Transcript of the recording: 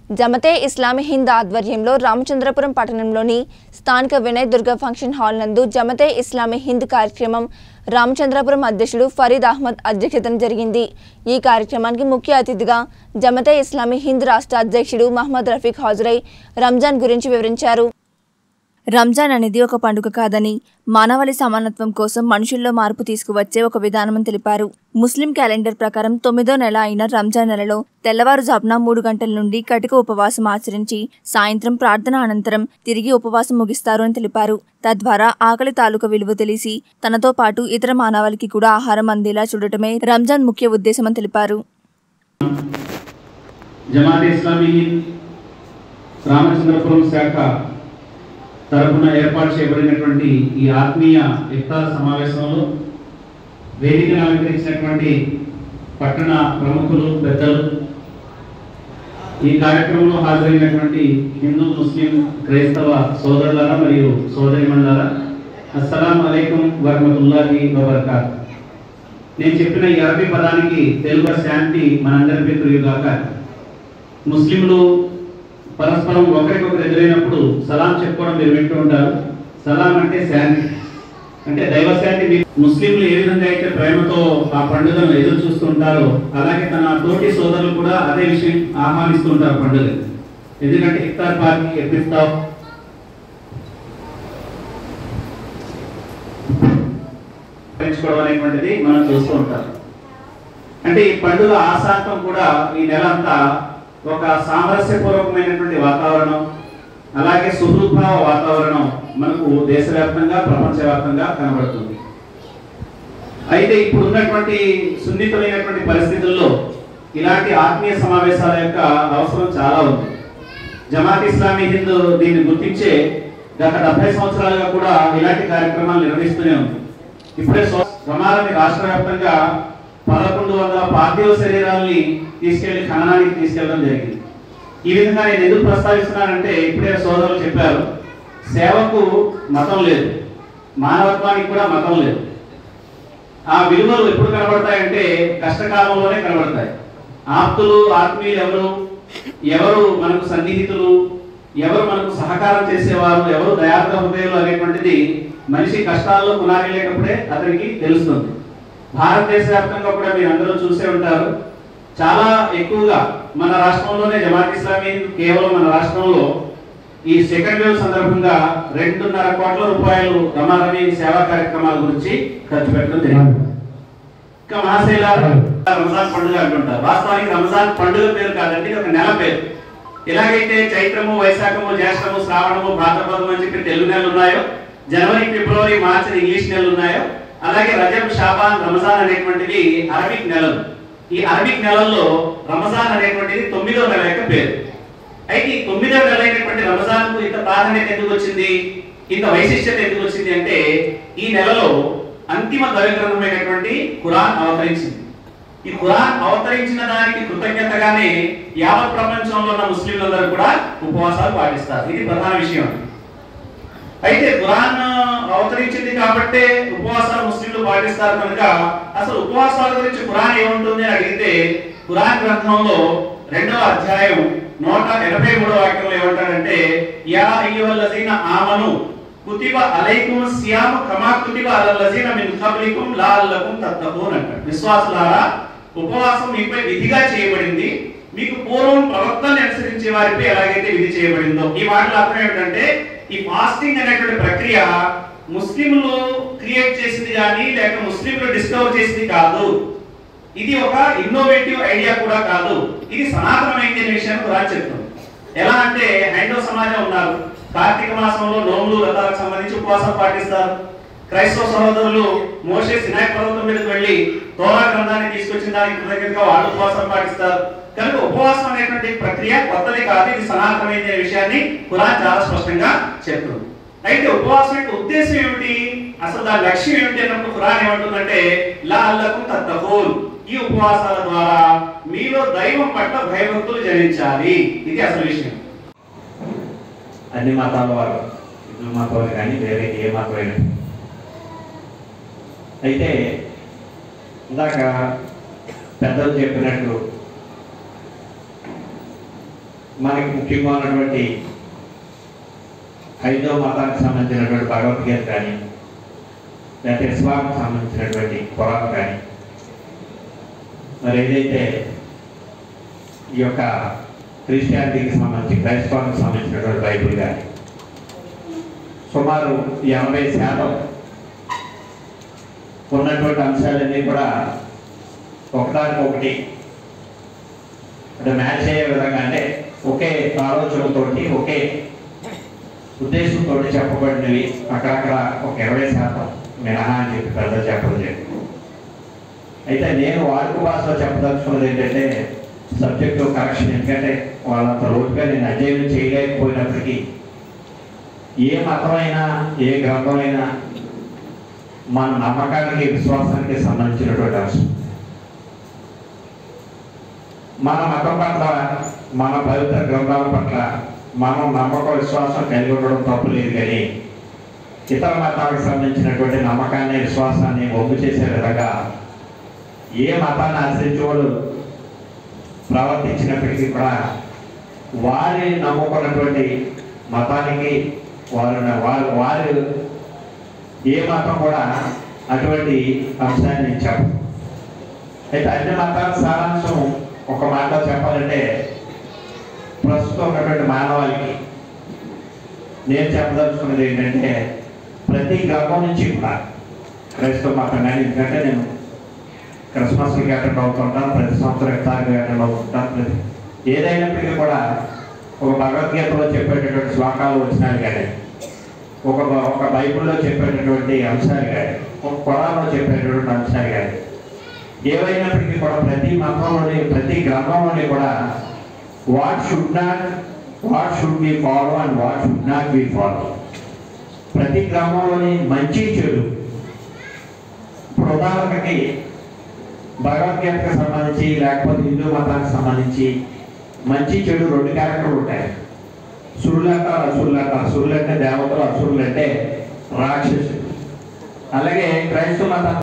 జమతే ఇస్లామీ హింద్ ఆధ్వర్యంలో రామచంద్రపురం పట్టణంలోని స్థానిక వినయ్ దుర్గ ఫంక్షన్ హాల్ నందు జమతే ఇస్లామీ హింద్ కార్యక్రమం రామచంద్రపురం అధ్యక్షుడు ఫరీద్ అహ్మద్ అధ్యక్షతన జరిగింది ఈ కార్యక్రమానికి ముఖ్య అతిథిగా జమతే ఇస్లామీ హింద్ రాష్ట్ర అధ్యక్షుడు మహమ్మద్ రఫీక్ హాజరై రంజాన్ గురించి వివరించారు రంజాన్ అనేది ఒక పండుగ కాదని మానవాళి సమానత్వం కోసం మనుషుల్లో మార్పు తీసుకువచ్చే ఒక విధానమని తెలిపారు ముస్లిం క్యాలెండర్ ప్రకారం తొమ్మిదో నెల అయిన రంజాన్ నెలలో తెల్లవారుజామున మూడు గంటల నుండి కటిక ఉపవాసం ఆచరించి సాయంత్రం ప్రార్థన అనంతరం తిరిగి ఉపవాసం ముగిస్తారు అని తెలిపారు తద్వారా ఆకలి తాలూకా విలువ తెలిసి తనతో పాటు ఇతర మానవాళికి కూడా ఆహారం అందేలా చూడటమే రంజాన్ ముఖ్య ఉద్దేశమని తెలిపారు జమాత్ ఇస్లామీ హింద్ రామచంద్రపురం శాఖ తరపున ఏర్పాటు చేయబడినటువంటి ఈ ఆత్మీయ ఇఫ్తార్ సమావేశంలో వేదికను అలంకరించినటువంటి పట్టణ ప్రముఖులు పెద్దలు ఈ కార్యక్రమంలో హాజరైనటువంటి హిందూ ముస్లిం క్రైస్తవ సోదరులారా మరియు సోదరిమణులారా అస్సలం అలైకుం వరహమతుల్లాహి వబర్కాత్ నేను చెప్పిన ఈ అరబీ పదానికి తెలుగు శాంతి మనందరిపై కురియుగాక ముస్లింలు పరస్పరం ఒకరికొకరు ఎదురైనప్పుడు సలాం చెప్పుకోవడం మీరు వింటూ ఉంటారు సలాం అంటే శాంతి అంటే దైవ శాంతి మీరు ముస్లింలు ఏ విధంగా అయితే ప్రేమతో ఆ పండుగను ఎదురు చూస్తుంటారో అలాగే తన తోటి సోదరులు కూడా అదే విషయం ఆహ్వానిస్తూ ఉంటారు పండుగ ఎందుకంటే ఇఫ్తార్ పార్టీ ఎప్పిస్తావు పెంచుకోవడం అనేటువంటిది మనం చూస్తూ ఉంటాం అంటే ఈ పండుగ ఆశాంతం కూడా ఈ నెల అంతా ఒక సామరస్యపూర్వకమైనటువంటి వాతావరణం అలాగే సుహృద్భావ వాతావరణం మనకు దేశవ్యాప్తంగా ప్రపంచవ్యాప్తంగా కనబడుతుంది అయితే ఇప్పుడు ఉన్నటువంటి సున్నితమైనటువంటి పరిస్థితుల్లో ఇలాంటి ఆత్మీయ సమావేశాల యొక్క అవసరం చాలా ఉంది జమాత్ ఇస్లామీ హింద్ దీన్ని గుర్తించే గత డెబ్బై సంవత్సరాలుగా కూడా ఇలాంటి కార్యక్రమాలు నిర్వహిస్తూనే ఉంది ఇప్పుడే సో- సమాలని రాష్ట్ర వ్యాప్తంగా పదకొండు వందల పార్థివ శరీరాల్ని తీసుకెళ్లి ఖననానికి తీసుకెళ్ళడం జరిగింది ఈ విధంగా నేను ఎందుకు ప్రస్తావిస్తున్నానంటే ఇప్పుడే సోదరులు చెప్పారు సేవకు మతం లేదు మానవత్వానికి కూడా మతం లేదు ఆ విలువలు ఎప్పుడు కనబడతాయంటే కష్టకాలంలోనే కనబడతాయి ఆప్తులు ఆత్మీయులు ఎవరు ఎవరు మనకు సన్నిహితులు ఎవరు మనకు సహకారం చేసేవారు ఎవరు దయార్థ హృదయాలు అనేటువంటిది మనిషి కష్టాల్లో కునారేటప్పుడే అతనికి తెలుస్తుంది భారతదేశ వ్యాప్తంగా కూడా మీరు అందరూ చూసే ఉంటారు చాలా ఎక్కువగా మన రాష్ట్రంలోనే జమాత్ ఇస్లామీ కేవలం మన రాష్ట్రంలో ఈ సెకండ్ వేవ్ సందర్భంగా రెండున్నర కోట్ల రూపాయలు రమారమి సేవా కార్యక్రమాల గురించి ఖర్చు పెట్టడం జరిగింది ఇంకా మహాశైల రంజాన్ పండుగ అంటుంటారు వాస్తవానికి రంజాన్ పండుగ పేరు కాదండి ఇది ఒక నెల పేరు ఎలాగైతే చైత్రము వైశాఖము జ్యేష్ఠము శ్రావణము భాద్రపదము అని చెప్పి తెలుగు నెలలు ఉన్నాయో జనవరి ఫిబ్రవరి మార్చి ఇంగ్లీష్ నెలలు ఉన్నాయో అలాగే రజబ్ షాబాన్ రంజాన్ అనేటువంటివి అరబిక్ నెలలు ఈ అరబిక్ నెలల్లో రంజాన్ అనేటువంటిది తొమ్మిదో నెల యొక్క పేరు అయితే ఈ తొమ్మిదో నెల అయినటువంటి రంజాన్ కు ఇంత ప్రాధాన్యత ఎందుకు వచ్చింది ఇంత వైశిష్ట్యత ఎందుకు వచ్చింది అంటే ఈ నెలలో అంతిమ దైవగ్రంథమైనటువంటి ఖురాన్ అవతరించింది ఈ ఖురాన్ అవతరించిన దానికి కృతజ్ఞతగానే యావత్ ప్రపంచంలో ఉన్న ముస్లింలందరూ కూడా ఉపవాసాలు పాటిస్తారు ఇది ప్రధాన విషయం అయితే ఖురాన్ అవతరించింది కాబట్టే ఉపవాసాలు ముస్లింలు పాటిస్తారు కనుక అసలు ఉపవాసాల గురించి ఖురాన్ ఏముంటుంది అని అడిగితే ఖురాన్ గ్రంథంలో రెండవ అధ్యాయం నూట ఎనభై మూడో వాక్యంలో ఏమంటాడంటే యా అయ్యువల్లజీన ఆమను కుతిబ అలైకుం సియాము కమా కుతిబ అలల్లజీన మిన్ కబ్లికుం లాల్లకుం తత్తఖూన్ అంటాడు విశ్వాసులారా ఉపవాసం మీపై విధిగా చేయబడింది మీకు పూర్వం ప్రవక్తల్ని అనుసరించే వారిపై ఎలాగైతే విధి చేయబడిందో ఈ మాటల అర్థం ఏమిటంటే ఈ ఫాస్టింగ్ అనేటువంటి ప్రక్రియ ముస్లింలు క్రియేట్ చేసింది కానీ లేక ముస్లింలు డిస్కవర్ చేసింది కాదు ఇది ఒక ఇన్నోవేటివ్ ఐడియా కూడా కాదు ఇది సనాతనమైంది అనే విషయాన్ని ఖురాన్ చెప్తుంది ఎలా అంటే హైందవ సమాజం ఉన్నారు కార్తీక మాసంలో నోములు వ్రతాలకు సంబంధించి ఉపవాసం పాటిస్తారు క్రైస్తవ సహోదరులు మోషే సినాయ్ పర్వతం మీదకి వెళ్ళి తోరా గ్రంథాన్ని తీసుకొచ్చిన దానికి కృతజ్ఞతగా వాళ్ళు ఉపవాసం పాటిస్తారు కనుక ఉపవాసం అనేటువంటి ప్రక్రియ కొత్తది కాదు ఇది సనాతనమైంది అనే విషయాన్ని ఖురాన్ చాలా స్పష్టంగా చెప్తుంది అయితే ఉపవాసం యొక్క ఉద్దేశం ఏమిటి అసలు దాని లక్ష్యం ఏమిటి అన్నప్పుడు ఖురాన్ ఏమంటుందంటే లా అల్లకు తత్తఖూన్ ఈ ఉపవాసాల ద్వారా మీలో దైవం పట్ల భయభక్తులు జరించాలి ఇది అసలు విషయం అన్ని మతాల వారు హిందూ మతం కానీ వేరే ఏ మతమైనా అయితే ఇందాక పెద్దలు చెప్పినట్టు మనకి ముఖ్యంగా ఉన్నటువంటి హైందవ మతానికి సంబంధించినటువంటి భగవద్గీత కానీ లేకపోతే ఇస్లాంకి సంబంధించినటువంటి ఖురాన్ కానీ మరి ఏదైతే ఈ యొక్క క్రిస్టియానిటీకి సంబంధించి క్రైస్తవానికి సంబంధించినటువంటి బైబిల్ కానీ సుమారు ఎనభై శాతం ఉన్నటువంటి అంశాలన్నీ కూడా ఒకదానికి ఒకటి అంటే మ్యాచ్ అయ్యే విధంగా అంటే ఒకే ఆలోచనతోటి ఒకే ఉద్దేశంతో చెప్పబడినవి అక్కడక్కడ ఒక ఇరవై శాతం మినహా అని చెప్పి పెద్ద చెప్పడం లేదు అయితే నేను వాడుక భాషలో చెప్పదలుచుకున్నది ఏంటంటే సబ్జెక్టు కరెక్షన్ ఎందుకంటే వాళ్ళంత లోతుగా నేను అధ్యయనం చేయలేకపోయినప్పటికీ ఏ మతమైనా ఏ గ్రంథమైనా మన నమ్మకానికి విశ్వాసానికి సంబంధించినటువంటి అంశం మన మతం పట్ల మన పవిత్ర గ్రంథాల పట్ల మనం నమ్మకం విశ్వాసం కలిగి ఉండడం తప్పు లేదు కానీ ఇతర మతాలకు సంబంధించినటువంటి నమ్మకాన్ని విశ్వాసాన్ని ఒప్పు చేసే విధంగా ఏ మతాన్ని ఆశ్రయించేవాడు ప్రవర్తించినప్పటికీ కూడా వారి నమ్ముకున్నటువంటి మతానికి వారు వారు వారు ఏ మతం కూడా అటువంటి అంశాన్ని చెప్పదు అయితే అన్ని మతాల సారాంశం ఒక మాటలో చెప్పాలంటే ప్రస్తుతం ఉన్నటువంటి మానవాళికి నేను చెప్పదలుచుకున్నది ఏంటంటే ప్రతి గ్రంథం నుంచి కూడా క్రైస్తవ మతం కానీ ఎందుకంటే నేను క్రిస్మస్కి అటెండ్ అవుతుంటాను ప్రతి సంవత్సరం ఇఫ్తార్కి అటెండ్ అవుతుంటాను ప్రతి ఏదైనప్పటికీ కూడా ఒక భగవద్గీతలో చెప్పేటటువంటి శ్లోకాలు వచ్చినాయి కానీ ఒక ఒక బైబిల్లో చెప్పేటటువంటి అంశాలు కానీ ఒక కురాన్లో చెప్పేటటువంటి అంశాలు కానీ ఏవైనప్పటికీ కూడా ప్రతి మతంలోని ప్రతి గ్రంథంలోని కూడా what should not what should be follow and what should not be follow ప్రతి గ్రామంలోని మంచి చెడు ఇప్పుడు ఉదాహరణకి భగవద్గీతకు సంబంధించి లేకపోతే హిందూ మతానికి సంబంధించి మంచి చెడు రెండు క్యారెక్టర్లు ఉంటాయి సురులు అంటారు అసురులు అంటారు సురులు అంటే దేవతలు అసురులు అంటే రాక్షసులు అలాగే క్రైస్తవ మతం